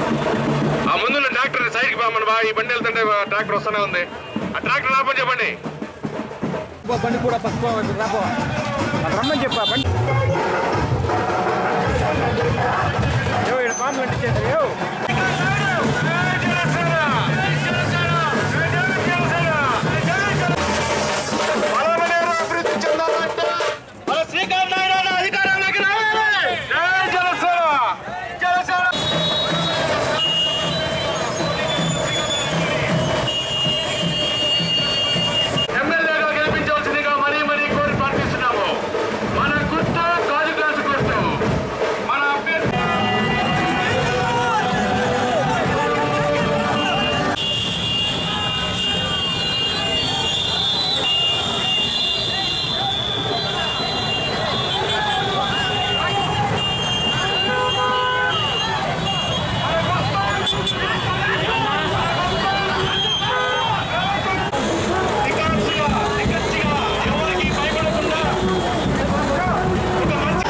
ఆ ముందు ట్రాక్టర్ సైడ్కి మన బా ఈ బండి వెళ్తుంటే ట్రాక్టర్ వస్తూనే ఉంది ఆ ట్రాక్టర్ రాపని చెప్పండి పో, బండి కూడా పసుపు రాపో అది రమ్మని చెప్పా బండి ఏవో ఇక్కడ పాములు అంటించేసారు ఏవో అభివృద్ధి చెందాలంటే మన శ్రీకాంత్ నాయుడు అధికారంలోకి రావాలి జై జనసేన జనసేన ఎమ్మెల్యేగా గెలిపించవలసిందిగా మరీ మరీ కోరి ప్రార్థిస్తున్నాము మన గుర్తు కాజు గ్లాసు గుర్తు మన అభ్యర్థి నికార్సుగా, నిక్కచ్చిగా, ఎవరికి భయపడకుండా ఒక మంచి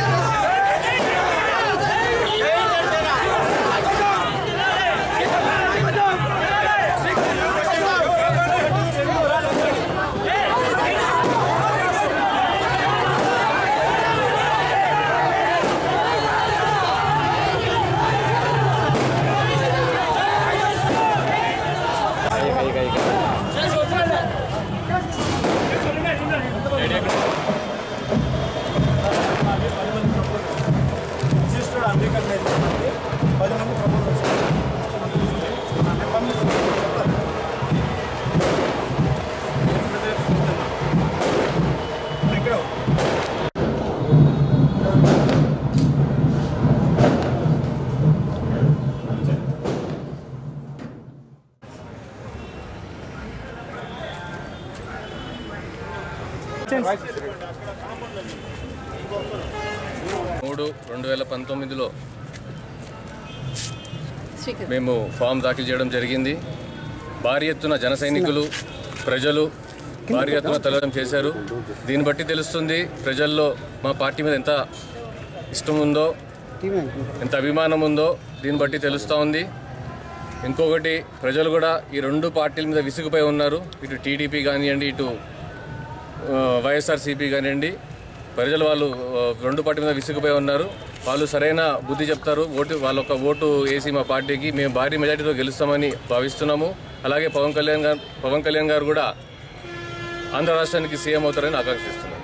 మూడు రెండు వేల పంతొమ్మిదిలో మేము ఫామ్ దాఖలు చేయడం జరిగింది భారీ ఎత్తున జన సైనికులు ప్రజలు భారీ ఎత్తున తలడం చేశారు దీన్ని బట్టి తెలుస్తుంది ప్రజల్లో మా పార్టీ మీద ఎంత ఇష్టం ఉందో ఎంత అభిమానం ఉందో దీన్ని బట్టి తెలుస్తూ ఉంది ఇంకొకటి ప్రజలు కూడా ఈ రెండు పార్టీల మీద విసుగుపై ఉన్నారు ఇటు టీడీపీ కానివ్వండి ఇటు ఆ, వైఎస్ఆర్సీపీ కానివ్వండి ప్రజలు వాళ్ళు ఆ, రెండు పార్టీ మీద విసుగుపోయి ఉన్నారు వాళ్ళు సరైన బుద్ధి చెప్తారు ఓటు వాళ్ళ ఒక ఓటు వేసి మా పార్టీకి మేము భారీ మెజార్టీతో గెలుస్తామని భావిస్తున్నాము అలాగే పవన్ కళ్యాణ్ గారు పవన్ కళ్యాణ్ గారు కూడా ఆంధ్ర రాష్ట్రానికి సీఎం అవుతారని ఆకాంక్షిస్తున్నాం